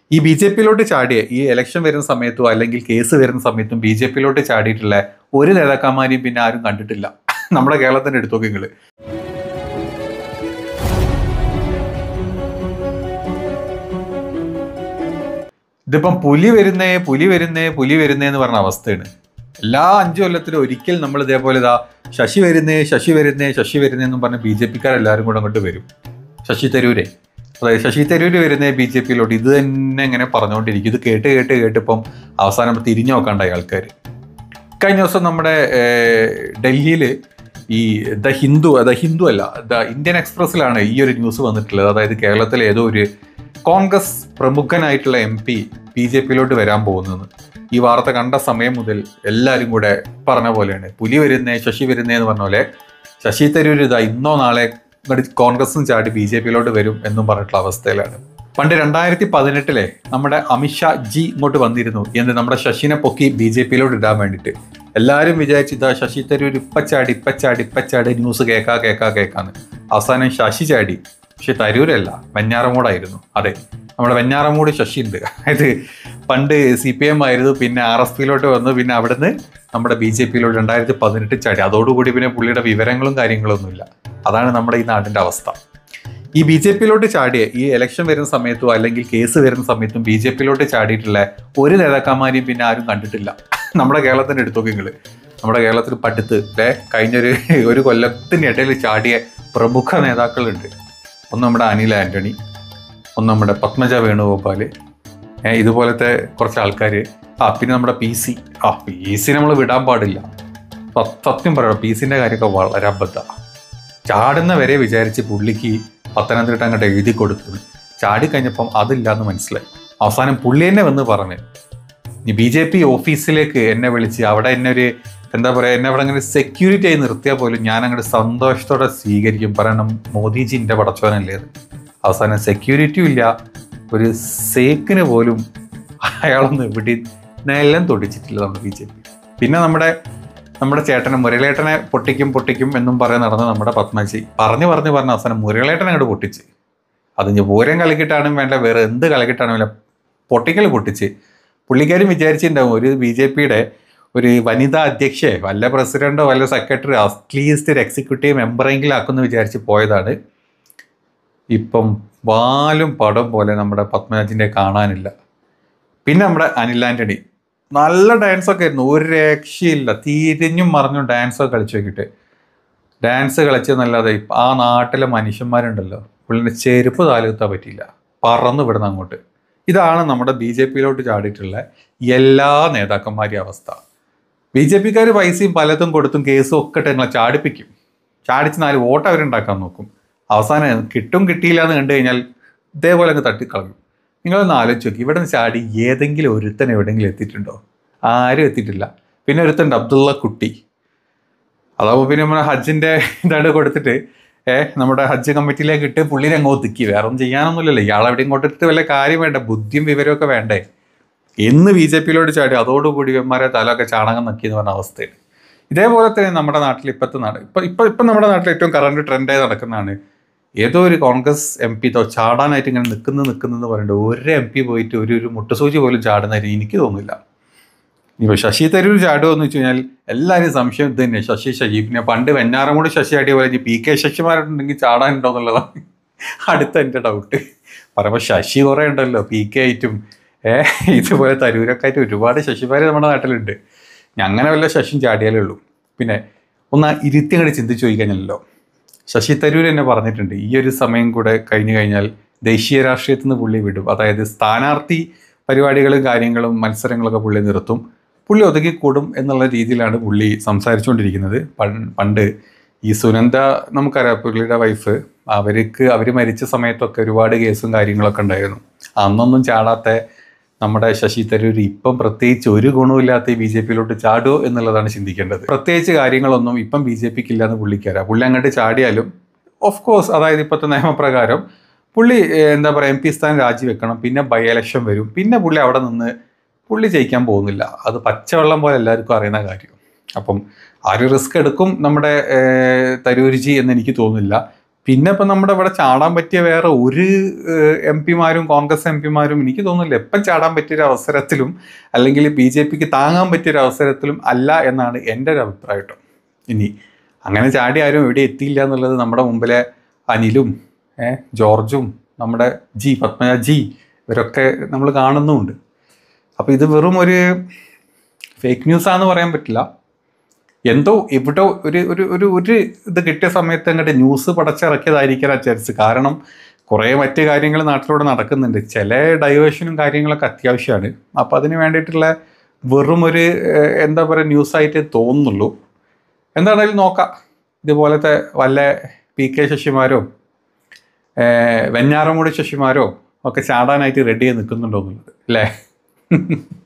ഈ B J പിയിലോട്ട് ചാടിയ ഈ ഇലക്ഷൻ വരുന്ന സമയത്തും അല്ലെങ്കിൽ കേസ് വരുന്ന സമയത്തും ബി ജെ പിയിലോട്ട് ചാടിയിട്ടുള്ള ഒരു നേതാക്കന്മാരെയും പിന്നെ ആരും കണ്ടിട്ടില്ല നമ്മുടെ കേരളത്തിന്റെ എടുത്തു നോക്കി നിങ്ങള് ഇതിപ്പം പുലി വരുന്നേ പുലി വരുന്നേ പുലി വരുന്നേ എന്ന് പറഞ്ഞ അവസ്ഥയാണ് എല്ലാ അഞ്ചു കൊല്ലത്തിലും ഒരിക്കൽ നമ്മൾ ഇതേപോലെ ഇതാ ശശി വരുന്നേ ശശി വരുന്നേ ശശി വരുന്നേ എന്നും പറഞ്ഞ് ബി ജെ പിക്കാരെല്ലാവരും കൂടെ അങ്ങോട്ട് വരും ശശി തരൂരെ അതായത് ശശി തരൂര് വരുന്നേ ബി ജെ പിയിലോട്ട് ഇത് തന്നെ ഇങ്ങനെ പറഞ്ഞുകൊണ്ടിരിക്കും ഇത് കേട്ട് കേട്ട് കേട്ടിപ്പം അവസാനം തിരിഞ്ഞു നോക്കാണ്ടായി ആൾക്കാർ കഴിഞ്ഞ ദിവസം നമ്മുടെ ഡൽഹിയിൽ ഈ ദ ഹിന്ദു ദ ഹിന്ദു അല്ല ദ ഇന്ത്യൻ എക്സ്പ്രസ്സിലാണ് ഈ ഒരു ന്യൂസ് വന്നിട്ടുള്ളത് അതായത് കേരളത്തിലെ ഏതോ ഒരു കോൺഗ്രസ് പ്രമുഖനായിട്ടുള്ള എം പി ബി ജെ പിയിലോട്ട് വരാൻ പോകുന്നത് ഈ വാർത്ത കണ്ട സമയം മുതൽ എല്ലാവരും കൂടെ പറഞ്ഞ പോലെയാണ് പുലി വരുന്നേ ശശി വരുന്നേ എന്ന് പറഞ്ഞ പോലെ ശശി തരൂർ ഇതാ ഇന്നോ നാളെ ഇങ്ങോട്ട് കോൺഗ്രസും ചാടി ബി ജെ പിയിലോട്ട് വരും എന്നും പറഞ്ഞിട്ടുള്ള അവസ്ഥയിലാണ് പണ്ട് രണ്ടായിരത്തി പതിനെട്ടിലെ നമ്മുടെ അമിത്ഷാ ജി ഇങ്ങോട്ട് വന്നിരുന്നു എന്ന് നമ്മുടെ ശശിനെ പൊക്കി ബി ജെ പിയിലോട്ട് ഇടാൻ വേണ്ടിയിട്ട് എല്ലാവരും വിചാരിച്ചു ഇതാ ശശി തരൂർ ഇപ്പച്ചാടി ഇപ്പച്ചാടി ഇപ്പച്ചാടി ന്യൂസ് കേൾക്കാ കേൾക്കാ കേൾക്കാന്ന് അവസാനം ശശി ചാടി പക്ഷെ തരൂരല്ല വെഞ്ഞാറമൂടായിരുന്നു അതെ നമ്മുടെ വെഞ്ഞാറമൂട് ശശി ഉണ്ട് അതായത് പണ്ട് സി പി എം ആയിരുന്നു പിന്നെ ആർ എസ് പിയിലോട്ട് വന്നു പിന്നെ അവിടുന്ന് നമ്മുടെ ബി ജെ പിയിലോട്ട് രണ്ടായിരത്തി പതിനെട്ട് ചാടി അതോടുകൂടി പിന്നെ പുള്ളിയുടെ വിവരങ്ങളും കാര്യങ്ങളൊന്നുമില്ല അതാണ് നമ്മുടെ ഈ നാടിന്റെ അവസ്ഥ ഈ ബി ജെ പിയിലോട്ട് ചാടിയ ഈ ഇലക്ഷൻ വരുന്ന സമയത്തും അല്ലെങ്കിൽ കേസ് വരുന്ന സമയത്തും ബി ജെ പിയിലോട്ട് ചാടിയിട്ടുള്ള ഒരു നേതാക്കന്മാരെയും പിന്നെ ആരും കണ്ടിട്ടില്ല നമ്മുടെ കേരളത്തിന്റെ എടുത്തു നോക്കി നിങ്ങള് നമ്മുടെ കേരളത്തിൽ പടുത്ത് അല്ലെ കഴിഞ്ഞൊരു ഒരു കൊല്ലത്തിന്റെ ഇടയിൽ ചാടിയ പ്രമുഖ നേതാക്കളുണ്ട് ഒന്ന് നമ്മുടെ അനിൽ ആന്റണി ഒന്ന് നമ്മുടെ പത്മജ വേണുഗോപാല് ഏഹ് ഇതുപോലത്തെ കുറച്ച് ആൾക്കാർ ആ പിന്നെ നമ്മുടെ പി സി ആ പി സി നമ്മൾ വിടാൻ പാടില്ല സ- സത്യം പറയണം പി സിന്റെ കാര്യമൊക്കെ വളരെ അബദ്ധ ചാടുന്ന വരെ വിചാരിച്ച് പുള്ളിക്ക് പത്തനംതിട്ട അങ്ങോട്ട് എഴുതി കൊടുത്തത് ചാടിക്കഴിഞ്ഞപ്പം അതില്ലാന്ന് മനസ്സിലായി അവസാനം പുള്ളി തന്നെ വന്ന് പറഞ്ഞു ഈ ബി ജെ പി ഓഫീസിലേക്ക് എന്നെ വിളിച്ച് അവിടെ എന്നെ ഒരു എന്താ പറയുക എന്നെ അവിടെ അങ്ങനെ സെക്യൂരിറ്റി ആയി നിർത്തിയാൽ പോലും ഞാൻ അങ്ങോട്ട് സന്തോഷത്തോടെ സ്വീകരിക്കും പറയണം മോദിജി എൻ്റെ പടച്ചോനല്ലേ അത് അവസാനം സെക്യൂരിറ്റിയും ഇല്ല ഒരു സേക്കിന് പോലും അയാളൊന്നും എവിടെ എല്ലാം തൊടിച്ചിട്ടില്ല നമ്മുടെ ബി ജെ പി പിന്നെ നമ്മുടെ നമ്മുടെ ചേട്ടനെ മുരളേട്ടനെ പൊട്ടിക്കും പൊട്ടിക്കും എന്നും പറയാൻ നടന്ന നമ്മുടെ പത്മജി പറഞ്ഞു പറഞ്ഞു പറഞ്ഞ അവസാനം മുരളേട്ടനെ അങ്ങോട്ട് പൊട്ടിച്ച് അത് ഇനി പൂരം കളിക്കിട്ടാണെങ്കിൽ വേണ്ട വേറെ എന്ത് കളിക്കിട്ടാണ് വേണ്ട പൊട്ടിക്കൽ പൊട്ടിച്ച് പുള്ളിക്കാരും വിചാരിച്ചിട്ടുണ്ടാവും ഒരു ബി ജെ പിയുടെ ഒരു വനിതാ അധ്യക്ഷയെ വല്ല പ്രസിഡന്റോ വല്ല സെക്രട്ടറി അറ്റ്ലീസ്റ്റ് ഒരു എക്സിക്യൂട്ടീവ് മെമ്പറെങ്കിലും ആക്കുമെന്ന് വിചാരിച്ച് പോയതാണ് ഇപ്പം വാലും പടം പോലെ നമ്മുടെ പത്മരാജിനെ കാണാനില്ല പിന്നെ നമ്മുടെ അനിൽ ആന്റണി നല്ല ഡാൻസൊക്കെ ആയിരുന്നു ഒരു രക്ഷയില്ല തിരിഞ്ഞും മറിഞ്ഞും ഡാൻസൊക്കെ കളിച്ചു നോക്കിയിട്ട് ഡാൻസ് കളിച്ചെന്നല്ലാതെ ഇപ്പം ആ നാട്ടിലെ മനുഷ്യന്മാരുണ്ടല്ലോ പുള്ളിൻ്റെ ചെരുപ്പ് താലുകുത്താൻ പറ്റിയില്ല പറന്നു വിടുന്ന അങ്ങോട്ട് ഇതാണ് നമ്മുടെ ബി ജെ പിയിലോട്ട് ചാടിയിട്ടുള്ള എല്ലാ നേതാക്കന്മാരെയും അവസ്ഥ ബി ജെ പിക്കാർ പൈസയും പലതും കൊടുത്തും കേസും ഒക്കെ ഇട്ട് നിങ്ങളെ ചാടിപ്പിക്കും ചാടിച്ച് നാല് വോട്ട് അവരുണ്ടാക്കാൻ നോക്കും അവസാനം കിട്ടും കിട്ടിയില്ല എന്ന് കണ്ടു കഴിഞ്ഞാൽ ഇതേപോലെ അങ്ങ് തട്ടിക്കളയും നിങ്ങളൊന്ന് ആലോചിച്ച് നോക്കി ഇവിടെ നിന്ന് ചാടി ഏതെങ്കിലും ഒരുത്തൻ എവിടെയെങ്കിലും എത്തിയിട്ടുണ്ടോ ആരും എത്തിയിട്ടില്ല പിന്നെ ഒരുത്തണ്ട് അബ്ദുള്ള കുട്ടി അതാവുമ്പോൾ പിന്നെ നമ്മുടെ ഹജ്ജിന്റെ ഇതാണ് കൊടുത്തിട്ട് ഏഹ് നമ്മുടെ ഹജ്ജ് കമ്മിറ്റിയിലേക്ക് ഇട്ട് പുള്ളിനെ അങ്ങ് ഒതുക്കി വേറെ ഒന്നും ചെയ്യാനൊന്നുമില്ലല്ലോ ഇയാളെ എവിടെയും കൊണ്ടിട്ട് വല്ല കാര്യം വേണ്ട ബുദ്ധിയും വിവരമൊക്കെ വേണ്ടേ എന്ന് ബി ജെ പിയിലോട്ട് ചാടി അതോടുകൂടി ഇവന്മാരെ തലമൊക്കെ ചാണകം നക്കി എന്ന് പറഞ്ഞ അവസ്ഥയിൽ ഇതേപോലെ തന്നെ നമ്മുടെ നാട്ടിൽ ഇപ്പോഴത്തെ നാട് ഇപ്പം ഇപ്പം ഇപ്പം നമ്മുടെ നാട്ടിൽ ഏറ്റവും കറണ്ട് ട്രെൻഡായി നടക്കുന്നതാണ് ഏതോ ഒരു കോൺഗ്രസ് എം പി തോ ചാടാനായിട്ട് ഇങ്ങനെ നിൽക്കുന്നു നിൽക്കുന്നെന്ന് പറയുന്നത് ഒരു എം പി പോയിട്ട് ഒരു ഒരു മുട്ടസൂചി പോലും ചാടുന്നതായിട്ട് എനിക്ക് തോന്നുന്നില്ല ഇപ്പൊ ശശി തരൂർ ചാടുമോ എന്ന് വെച്ച് കഴിഞ്ഞാൽ എല്ലാവരും സംശയം ഇത് തന്നെ ശശി ശശി പിന്നെ പണ്ട് വെഞ്ഞാറമൂട് ശശി ആടിയ പോലെ ഇനി പി കെ ശശിമാരുണ്ടെങ്കിൽ ചാടാനുണ്ടോ എന്നുള്ളതാണ് അടുത്ത എൻ്റെ ഡൗട്ട് പറയുമ്പോൾ ശശി കുറേ ഉണ്ടല്ലോ പി കെ ആയിട്ടും ഏഹ് ഇതുപോലെ തരൂരൊക്കെ ആയിട്ട് ഒരുപാട് ശശിമാർ നമ്മുടെ നാട്ടിലുണ്ട് ഞാൻ അങ്ങനെ വല്ല ശശിയും ചാടിയാലേ ഉള്ളൂ പിന്നെ ഒന്ന് ഇരുത്തി അങ്ങോട്ട് ചിന്തിച്ചു പോയി കഴിഞ്ഞല്ലോ ശശി തരൂർ എന്നെ പറഞ്ഞിട്ടുണ്ട് ഈ ഒരു സമയം കൂടെ കഴിഞ്ഞു കഴിഞ്ഞാൽ ദേശീയ രാഷ്ട്രീയത്തിൽ നിന്ന് പുള്ളി വിടും അതായത് സ്ഥാനാർത്ഥി പരിപാടികളും കാര്യങ്ങളും മത്സരങ്ങളൊക്കെ പുള്ളി നിർത്തും പുള്ളി ഒതുക്കിക്കൂടും എന്നുള്ള രീതിയിലാണ് പുള്ളി സംസാരിച്ചുകൊണ്ടിരിക്കുന്നത് പൺ- പണ്ട് ഈ സുനന്ദ നമുക്കറിയാം പുള്ളിയുടെ വൈഫ് അവർക്ക് അവർ മരിച്ച സമയത്തൊക്കെ ഒരുപാട് കേസും കാര്യങ്ങളൊക്കെ ഉണ്ടായിരുന്നു അന്നൊന്നും ചാടാത്ത നമ്മുടെ ശശി തരൂർ ഇപ്പം പ്രത്യേകിച്ച് ഒരു ഗുണമില്ലാത്ത ബി ജെ പിയിലോട്ട് ചാടുമോ എന്നുള്ളതാണ് ചിന്തിക്കേണ്ടത് പ്രത്യേകിച്ച് കാര്യങ്ങളൊന്നും ഇപ്പം ബി ജെ പിക്ക് ഇല്ലാന്ന് പുള്ളിക്കറിയാം പുള്ളി അങ്ങോട്ട് ചാടിയാലും ഓഫ് കോഴ്സ് അതായത് ഇപ്പോഴത്തെ നിയമപ്രകാരം പുള്ളി ഏഹ്, എന്താ പറയുക എം പി സ്ഥാനം രാജിവെക്കണം പിന്നെ ബൈ എലക്ഷൻ വരും പിന്നെ പുള്ളി അവിടെ നിന്ന് പുള്ളി ജയിക്കാൻ പോകുന്നില്ല അത് പച്ചവെള്ളം പോലെ എല്ലാവർക്കും അറിയുന്ന കാര്യം അപ്പം ആ ഒരു റിസ്ക് എടുക്കും നമ്മുടെ ഏഹ്, തരൂർജി എന്ന് എനിക്ക് തോന്നുന്നില്ല പിന്നെ ഇപ്പം നമ്മുടെ ഇവിടെ ചാടാൻ പറ്റിയ വേറെ ഒരു എം പിമാരും കോൺഗ്രസ് എം പിമാരും എനിക്ക് തോന്നുന്നില്ല എപ്പം ചാടാൻ പറ്റിയൊരു അവസരത്തിലും അല്ലെങ്കിൽ ബി ജെ പിക്ക് താങ്ങാൻ പറ്റിയൊരു അവസരത്തിലും അല്ല എന്നാണ് എൻ്റെ ഒരു അഭിപ്രായം കേട്ടോ ഇനി അങ്ങനെ ചാടി ആരും എവിടെ എത്തിയില്ല എന്നുള്ളത് നമ്മുടെ മുമ്പിലെ അനിലും ഏ, ജോർജും നമ്മുടെ ജി പത്മജ ജി ഇവരൊക്കെ നമ്മൾ കാണുന്നുമുണ്ട് അപ്പോൾ ഇത് വെറും ഒരു ഫേക്ക് ന്യൂസാന്ന് പറയാൻ പറ്റില്ല എന്തോ ഇവിടെ ഒരു ഒരു ഒരു ഒരു ഇത് കിട്ടിയ സമയത്ത് അങ്ങോട്ട് ന്യൂസ് പടച്ചിറക്കിയതായിരിക്കാൻ ചാൻസ് കാരണം കുറേ മറ്റ് കാര്യങ്ങൾ നാട്ടിലൂടെ നടക്കുന്നുണ്ട് ചില ഡൈവേഷനും കാര്യങ്ങളൊക്കെ അത്യാവശ്യമാണ് അപ്പോൾ അതിന് വേണ്ടിയിട്ടുള്ള വെറും ഒരു ഏഹ്, എന്താ പറയുക ന്യൂസായിട്ട് തോന്നുന്നുള്ളൂ എന്താണേലും നോക്കാം ഇതുപോലത്തെ വല്ല പി കെ ശശിമാരോ ഏഹ്, വെഞ്ഞാറമൂടി ശശിമാരോ ഒക്കെ ചാടാനായിട്ട് റെഡി ആയി നിൽക്കുന്നുണ്ടോ എന്നുള്ളത് അല്ലേ